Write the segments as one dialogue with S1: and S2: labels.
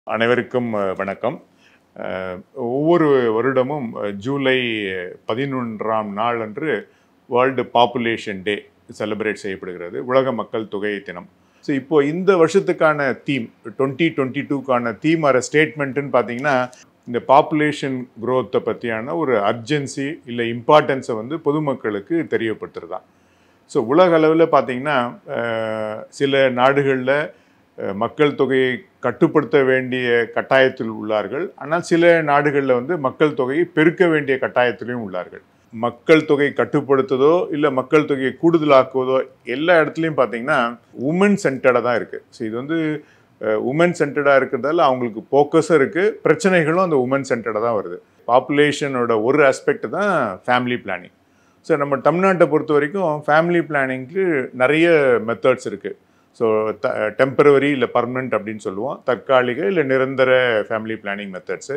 S1: அனைவருக்கும் அஹ், வணக்கம் அஹ், ஒவ்வொரு வருடமும் அஹ், ஜூலை பதினொன்றாம் நாள் அன்று வேர்ல்டு பாப்புலேஷன் டே செலிப்ரேட் செய்யப்படுகிறது உலக மக்கள் தொகை தினம் ஸோ இப்போ இந்த வருஷத்துக்கான தீம் டுவெண்ட்டி டுவெண்ட்டி டூக்கான தீம் ஆர் ஸ்டேட்மெண்ட்டுன்னு பார்த்தீங்கன்னா இந்த பாப்புலேஷன் growth-அ பற்றியான ஒரு அர்ஜென்சி இல்லை இம்பார்ட்டன்ஸை வந்து பொதுமக்களுக்கு தெரியப்படுத்துறதா ஸோ உலக அளவில் பார்த்தீங்கன்னா அஹ், சில நாடுகளில் அஹ், மக்கள் தொகையை கட்டுப்படுத்த வேண்டிய கட்டாயத்தில் உள்ளார்கள் ஆனால் சில நாடுகளில் வந்து மக்கள் தொகையை பெருக்க வேண்டிய கட்டாயத்திலையும் உள்ளார்கள் மக்கள் தொகை கட்டுப்படுத்துதோ இல்லை மக்கள் தொகையை கூடுதலாக்குவதோ எல்லா இடத்துலையும் பார்த்தீங்கன்னா உமன் சென்டர்டாக தான் இருக்குது ஸோ இது வந்து உமன் சென்டர்டாக இருக்கிறதால அவங்களுக்கு ஃபோக்கஸும் இருக்குது பிரச்சனைகளும் அந்த உமன் சென்டர்டாக தான் வருது பாப்புலேஷனோட ஒரு ஆஸ்பெக்ட் தான் ஃபேமிலி பிளானிங் ஸோ நம்ம தமிழ்நாட்டை பொறுத்த வரைக்கும் ஃபேமிலி பிளானிங்க்கு நிறைய மெத்தட்ஸ் இருக்குது ஸோ த டெம்பரவரி இல்லை பர்மனெண்ட் அப்படின்னு சொல்லுவோம் தற்காலிக இல்லை நிரந்தர ஃபேமிலி பிளானிங் மெத்தட்ஸு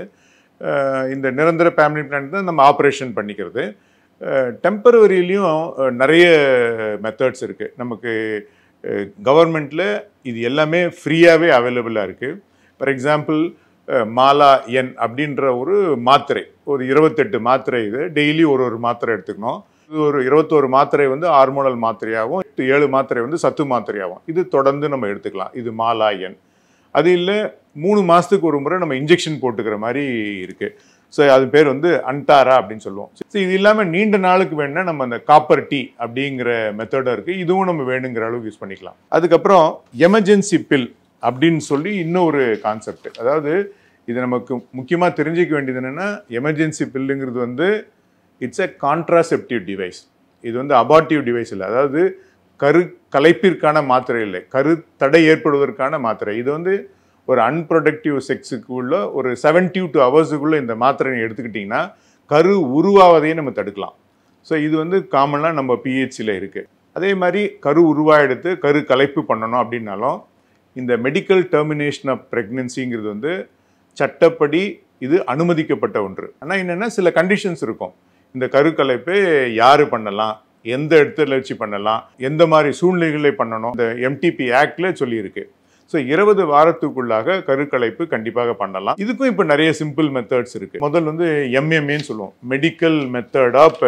S1: இந்த நிரந்தர ஃபேமிலி பிளானிங் தான் நம்ம ஆப்ரேஷன் பண்ணிக்கிறது டெம்பரவரிலையும் நிறைய மெத்தட்ஸ் இருக்குது நமக்கு கவர்மெண்ட்டில் இது எல்லாமே ஃப்ரீயாகவே அவைலபிளாக இருக்குது ஃபார் எக்ஸாம்பிள் மாலா என் அப்படின்ற ஒரு மாத்திரை ஒரு இருபத்தெட்டு மாத்திரை இது டெய்லி ஒரு ஒரு மாத்திரை எடுத்துக்கணும் இது ஒரு இருபத்தோரு மாத்திரை வந்து ஹார்மோனல் மாத்திரையாகவும் ஏழு மாத்திரை வந்து சத்து மாத்திரையாகும் இது தொடர்ந்து நம்ம எடுத்துக்கலாம் இது மாலா என் அது இல்லை மூணு மாதத்துக்கு ஒரு முறை நம்ம இன்ஜெக்ஷன் போட்டுக்கிற மாதிரி இருக்குது ஸோ அது பேர் வந்து அன்டாரா அப்படின்னு சொல்லுவோம் ஸோ இது இல்லாமல் நீண்ட நாளுக்கு வேணும்னா நம்ம அந்த காப்பர் டீ அப்படிங்கிற மெத்தடும் இருக்குது இதுவும் நம்ம வேணுங்கிற அளவுக்கு யூஸ் பண்ணிக்கலாம் அதுக்கப்புறம் எமர்ஜென்சி பில் அப்படின்னு சொல்லி இன்னொரு கான்செப்ட் அதாவது இது நமக்கு முக்கியமாக தெரிஞ்சிக்க வேண்டியது என்னென்னா எமர்ஜென்சி பில்லுங்கிறது வந்து இட்ஸ் எ கான்ட்ராசெப்டிவ் டிவைஸ் இது வந்து அபார்ட்டிவ் டிவைஸ் இல்லை அதாவது கரு கலைப்பிற்கான மாத்திரை இல்லை கரு தடை ஏற்படுவதற்கான மாத்திரை இது வந்து ஒரு அன்ப்ரொடக்டிவ் செக்ஸுக்கு உள்ள ஒரு செவன்டி டு ஹவர்ஸுக்குள்ளே இந்த மாத்திரை எடுத்துக்கிட்டிங்கன்னா கரு உருவாவதையும் நம்ம தடுக்கலாம் ஸோ இது வந்து காமனாக நம்ம பிஹெச்சியில் இருக்குது அதே மாதிரி கரு உருவாயெடுத்து கரு கலைப்பு பண்ணணும் அப்படின்னாலும் இந்த மெடிக்கல் டெர்மினேஷன் ஆஃப் ப்ரெக்னென்சிங்கிறது வந்து சட்டப்படி இது அனுமதிக்கப்பட்ட ஒன்று ஆனால் என்னென்னா சில கண்டிஷன்ஸ் இருக்கும் இந்த கருக்கலைப்பை யார் பண்ணலாம் எந்த இடத்துல வச்சு பண்ணலாம் எந்த மாதிரி சூழ்நிலைகளை பண்ணணும் இந்த எம்டிபி ஆக்ட்ல சொல்லியிருக்கு ஸோ இருபது வாரத்துக்குள்ளாக கருக்கலைப்பு கண்டிப்பாக பண்ணலாம் இதுக்கும் இப்போ நிறைய சிம்பிள் மெத்தட்ஸ் இருக்கு முதல் வந்து எம்எம்ஏன்னு சொல்லுவோம் மெடிக்கல் மெத்தட் ஆஃப்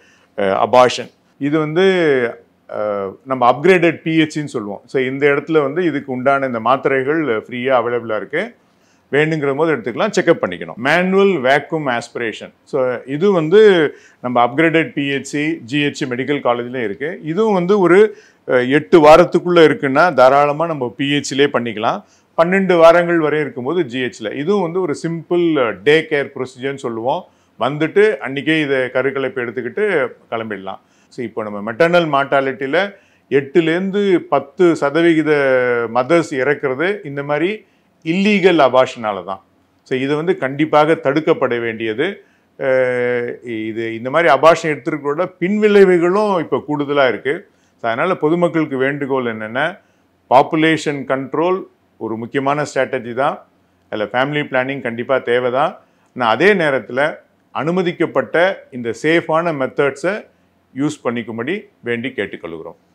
S1: அபாஷன் இது வந்து அஹ், நம்ம அப்கிரேடட் பிஹெச்சின்னு சொல்லுவோம் ஸோ இந்த இடத்துல வந்து இதுக்கு உண்டான இந்த மாத்திரைகள் ஃப்ரீயாக அவைலபிளாக இருக்குது வேணுங்கிற போது எடுத்துக்கலாம் செக்அப் பண்ணிக்கணும் மேனுவல் வேக்யூம் ஆஸ்பிரேஷன் ஸோ இது வந்து நம்ம அப்கிரேடட் பிஹெச்சி ஜிஹெச்சி மெடிக்கல் காலேஜ்லேயும் இருக்குது இதுவும் வந்து ஒரு அஹ், எட்டு வாரத்துக்குள்ளே இருக்குன்னா தாராளமாக நம்ம பிஹெச்சிலே பண்ணிக்கலாம் பன்னெண்டு வாரங்கள் வரை இருக்கும்போது ஜிஹெச்சில் இதுவும் வந்து ஒரு சிம்பிள் டே கேர் ப்ரொசீஜர்னு சொல்லுவோம் வந்துட்டு அன்றைக்கே இதை கருக்கலைப்பு எடுத்துக்கிட்டு கிளம்பிடலாம் ஸோ இப்போ நம்ம மெட்டர்னல் மார்ட்டாலிட்டியில் எட்டுலேருந்து பத்து சதவிகித மதர்ஸ் இறக்குறது இந்த மாதிரி இல்லீகல் அபாஷனால தான் ஸோ இது வந்து கண்டிப்பாக தடுக்கப்பட வேண்டியது அஹ் இது இந்த மாதிரி அபாஷன் எடுத்துருக்கிறோட பின்விளைவுகளும் இப்போ கூடுதலாக இருக்குது ஸோ அதனால் பொதுமக்களுக்கு வேண்டுகோள் என்னென்னா பாப்புலேஷன் கண்ட்ரோல் ஒரு முக்கியமான ஸ்ட்ராட்டஜி தான் அதில் ஃபேமிலி பிளானிங் கண்டிப்பாக தேவை தான் ஆனால் அதே நேரத்தில் அனுமதிக்கப்பட்ட இந்த சேஃபான மெத்தட்ஸை யூஸ் பண்ணிக்கும்படி வேண்டி கேட்டுக்கொள்கிறோம்